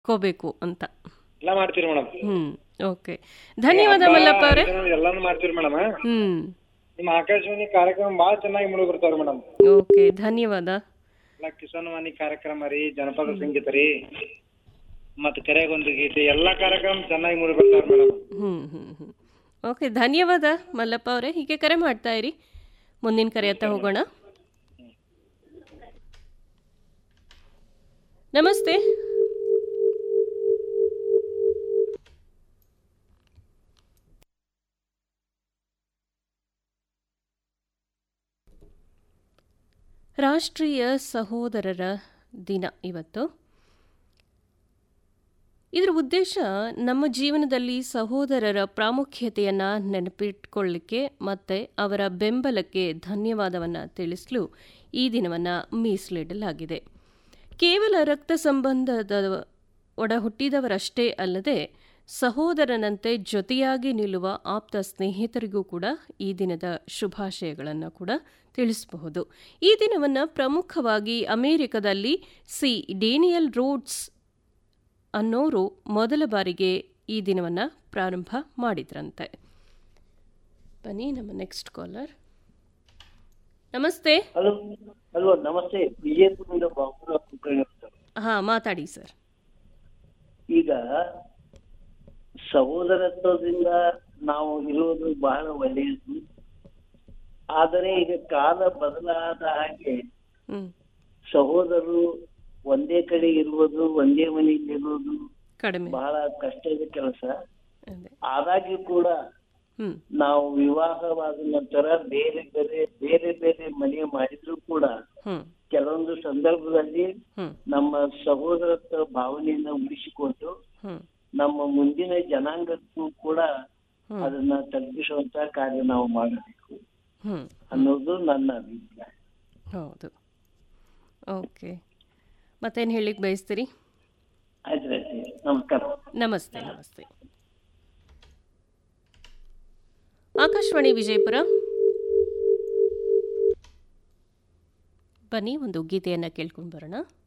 ಕೋಬೇಕು ಅಂತ ಎಲ್ಲ ಮಾಡ್ತೀವಿ ಮೇಡಮ್ ಹ್ಮ್ ಓಕೆ ಧನ್ಯವಾದ ಮಲ್ಲಪ್ಪ ಅವರೇ ಎಲ್ಲಾನು ಮಾಡ್ತೀವಿ ಮೇಡಮ್ ಹ್ಮ್ ನಿಮ್ಮ ಆಕಾಶವಾಣಿ ಕಾರ್ಯಕ್ರಮ ಭಾಳ ಚೆನ್ನಾಗಿ ಮೂಡಿ ಬರ್ತಾವ್ರಿ ಮೇಡಮ್ ಓಕೆ ಧನ್ಯವಾದ ಎಲ್ಲ ಕಿಸಾನ್ ವಾಣಿ ಕಾರ್ಯಕ್ರಮ ರೀ ಜನಪದ ಸಂಗೀತ ರೀ ಮತ್ತ್ ಕರೆಗೊಂದು ಗೀತೆ ಎಲ್ಲಾ ಕಾರ್ಯಕ್ರಮ ಚೆನ್ನಾಗಿ ಮೂಡಿ ಬರ್ತಾವ್ರಿ ಮೇಡಮ್ ಹ್ಮ್ ಹ್ಮ್ ಹ್ಮ್ ಓಕೆ ಧನ್ಯವಾದ ಮಲ್ಲಪ್ಪ ಅವರೇ ಹೀಗೆ ಕರೆ ಮಾಡ್ತಾ ಇರಿ ಮುಂದಿನ ಕರೆ ಹತ್ತ ಹೋಗೋಣ ನಮಸ್ತೆ ರಾಷ್ಟ್ರೀಯ ಸಹೋದರರ ದಿನ ಇವತ್ತು ಇದರ ಉದ್ದೇಶ ನಮ್ಮ ಜೀವನದಲ್ಲಿ ಸಹೋದರರ ಪ್ರಾಮುಖ್ಯತೆಯನ್ನು ನೆನಪಿಟ್ಕೊಳ್ಳಿಕ್ಕೆ ಮತ್ತು ಅವರ ಬೆಂಬಲಕ್ಕೆ ಧನ್ಯವಾದವನ್ನು ತಿಳಿಸಲು ಈ ದಿನವನ್ನು ಮೀಸಲಿಡಲಾಗಿದೆ ಕೇವಲ ರಕ್ತ ಸಂಬಂಧದ ಒಡ ಹುಟ್ಟಿದವರಷ್ಟೇ ಅಲ್ಲದೆ ಸಹೋದರನಂತೆ ಜೊತೆಯಾಗಿ ನಿಲ್ಲುವ ಆಪ್ತ ಸ್ನೇಹಿತರಿಗೂ ಕೂಡ ಈ ದಿನದ ಶುಭಾಶಯಗಳನ್ನು ಕೂಡ ತಿಳಿಸಬಹುದು ಈ ದಿನವನ್ನು ಪ್ರಮುಖವಾಗಿ ಅಮೆರಿಕದಲ್ಲಿ ಸಿ ಡೇನಿಯಲ್ ರೋಡ್ಸ್ ಅನ್ನೋರು ಮೊದಲ ಬಾರಿಗೆ ಈ ದಿನವನ್ನು ಪ್ರಾರಂಭ ಮಾಡಿದ್ರಂತೆ ಬನ್ನಿ ನಮ್ಮ ನೆಕ್ಸ್ಟ್ ಕಾಲರ್ ನಮಸ್ತೆ ಹಲೋ ಹಲೋ ನಮಸ್ತೆ ವಿಜಯಪುರದಿಂದ ಬಾಬುರಾವ್ ಕುಲಕರ್ಣಿ ಅಂತ. ಹಾಂ ಮಾತಾಡಿ ಸರ್ ಈಗ ಸಹೋದರತ್ವದಿಂದ ನಾವು ಇರುವುದು ಬಹಳ ಒಳ್ಳೆಯದು ಆದರೆ ಈಗ ಕಾಲ ಬದಲಾದ ಹಾಗೆ ಹ್ಞೂ ಸಹೋದರರು ಒಂದೇ ಕಡೆ ಇರುವುದು ಒಂದೇ ಮನೆಯಲ್ಲಿ ಇರುವುದು ಕಡಿಮೆ ಬಹಳ ಕಷ್ಟದ ಕೆಲಸ ಅದೇ ಆದಾಗ್ಯೂ ಕೂಡ ಹ್ಞೂ ನಾವು ವಿವಾಹವಾದ ನಂತರ ಬೇರೆ ಬೇರೆ ಬೇರೆ ಬೇರೆ ಮನೆ ಮಾಡಿದ್ರು ಕೂಡ ಹ್ಞೂ ಕೆಲವೊಂದು ಸಂದರ್ಭದಲ್ಲಿ ಹ್ಞೂ ನಮ್ಮ ಸಹೋದರತ್ವ ಭಾವನೆಯನ್ನ ಉಳಿಸಿಕೊಂಡು ಹ್ಞೂ ನಮ್ಮ ಮುಂದಿನ ಜನಾಂಗಕ್ಕೂ ಕೂಡ ಹ್ಮ್. ಅದನ್ನ ತಲುಪಿಸುವಂತ ಕಾರ್ಯ ನಾವು ಮಾಡಬೇಕು ಹ್ಞೂ ಅನ್ನೋದು ನನ್ನ ಅಭಿಪ್ರಾಯ ಹೌದು ಓಕೆ ಮತ್ತೇನು ಹೇಳಿಕ್ಕೆ ಬಯಸ್ತೀರಿ ಆಯ್ತು ಆಯ್ತು ನಮಸ್ಕಾರ ನಮಸ್ತೆ ನಮಸ್ತೆ ಆಕಾಶವಾಣಿ ವಿಜಯಪುರ ಬನ್ನಿ ಒಂದು ಗೀತೆಯನ್ನು ಕೇಳ್ಕೊಂಡು ಬರೋಣ